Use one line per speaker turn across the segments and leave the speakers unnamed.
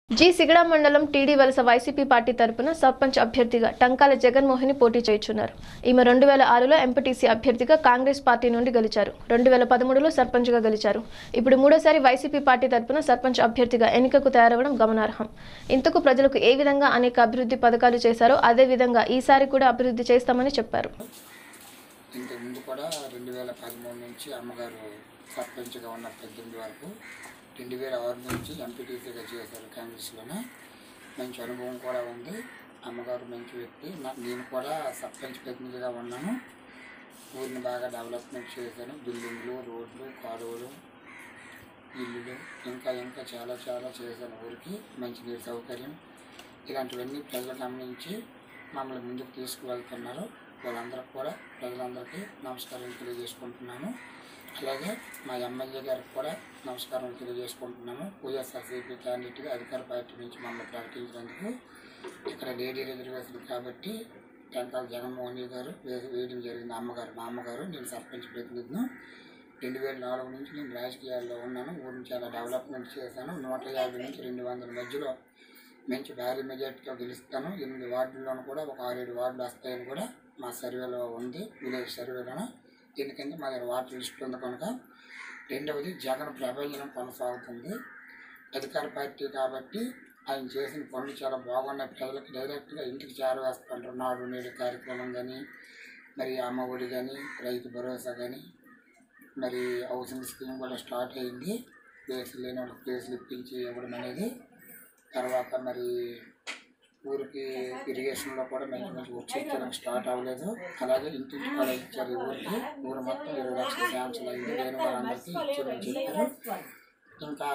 G సిగడా మండలం TD వలస YCP party తరపున సర్పంచ్ అభ్యర్థిగా టంకాల జగన్మోహిని పోటీ చేయుచున్నారు ఈమె రెండు వేల ఆరులో ఎంపీటీసీ అభ్యర్థిగా కాంగ్రెస్ పార్టీ నుండి గెలిచారు రెండు వేల పదమూడులో సర్పంచ్గా గెలిచారు ఇప్పుడు మూడోసారి వైసీపీ పార్టీ తరపున సర్పంచ్ అభ్యర్థిగా ఎన్నికకు తయారవడం గమనార్హం ఇంతకు ప్రజలకు ఏ విధంగా అనేక అభివృద్ధి పథకాలు చేశారో అదే విధంగా ఈసారి కూడా అభివృద్ధి చేస్తామని చెప్పారు
ఇంతకు ముందు కూడా రెండు వేల పదమూడు నుంచి అమ్మగారు సర్పంచ్గా ఉన్న పద్దెనిమిది వరకు రెండు వేల ఆరు నుంచి ఎంపీటీసీగా చేశారు కాంగ్రెస్లోనే మంచి అనుభవం కూడా ఉంది అమ్మగారు మంచి వ్యక్తి నా- నేను కూడా సర్పంచ్ ప్రతినిధిగా ఉన్నాను ఊరిని బాగా డెవలప్మెంట్ చేశాను బిల్డింగ్లు రోడ్లు కాలువలు ఇల్లులు ఇంకా ఇంకా చాలా చాలా చేశాను ఊరికి మంచినీటి సౌకర్యం ఇలాంటివన్నీ ప్రజలు గమనించి మమ్మల్ని ముందుకు తీసుకువెళ్తున్నారు వాళ్ళందరికీ కూడా ప్రజలందరికీ నమస్కారం తెలియజేసుకుంటున్నాను అలాగే మా ఎమ్మెల్యే గారికి కూడా నమస్కారం తెలియజేసుకుంటున్నాము వైఎస్ఆర్సీపీ క్యాండిడేట్గా అధికార పార్టీ నుంచి మమ్మల్ని ప్రకటించినందుకు ఇక్కడ లేడీ రిజర్వేషన్ కాబట్టి టెంకాల జగన్మోహన్ రెడ్డి గారు వే- వేయడం జరిగింది అమ్మగారు మా అమ్మగారు నేను సర్పంచ్ ప్రతినిధిని రెండు వేల నాలుగు నుంచి నేను రాజకీయాల్లో ఉన్నాను ఊరిని చాలా డెవలప్మెంట్ చేశాను నూట యాభై నుంచి రెండు వందల మధ్యలో మంచి భారీ మెజార్టీతో గెలుస్తాను ఎనిమిది వార్డుల్లోనూ కూడా ఒక ఆరేడు వార్డులు వస్తాయని కూడా మా సర్వేలో ఉంది విలేజ్ సర్వేలోన ఎందుకంటే మా దగ్గర వాటర్ లిస్ట్ ఉంది కనుక రెండవది జగన్ ప్రభంజనం కొనసాగుతుంది అధికార పార్టీ కాబట్టి ఆయన చేసిన పనులు చాలా బాగున్నాయి ప్రజలకు డైరెక్ట్గా ఇంటికి చేరవేస్తుంటారు నాడు నేడు కార్యక్రమం కానీ మరి అమ్మ ఒడి కానీ రైతు భరోసా కానీ మరి హౌసింగ్ స్కీమ్ కూడా స్టార్ట్ అయింది ప్లేసులు లేని వాళ్ళకి ప్లేసులు ఇప్పించి ఇవ్వడం అనేది తర్వాత మరి ఊరికి ఇరిగేషన్లో కూడా మంచి మంచి వర్క్స్ ఇచ్చడం స్టార్ట్ అవ్వలేదు అలాగే ఇంటింటి కూడా ఇచ్చారు ఈ ఊరికి ఊరు మొత్తం ఇరవై లక్షల శాంక్షన్ అయింది లేని వాళ్ళందరికీ ఇచ్చారని చెప్పారు ఇంకా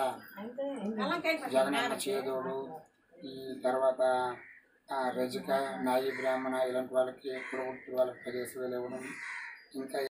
జగనన్న చేదోడు ఈ తర్వాత ఆ, రజిక నాయి బ్రాహ్మణ ఇలాంటి వాళ్ళకి కులగొట్టు వాళ్ళకి పదిహేను వేలు ఇవ్వడం ఇంకా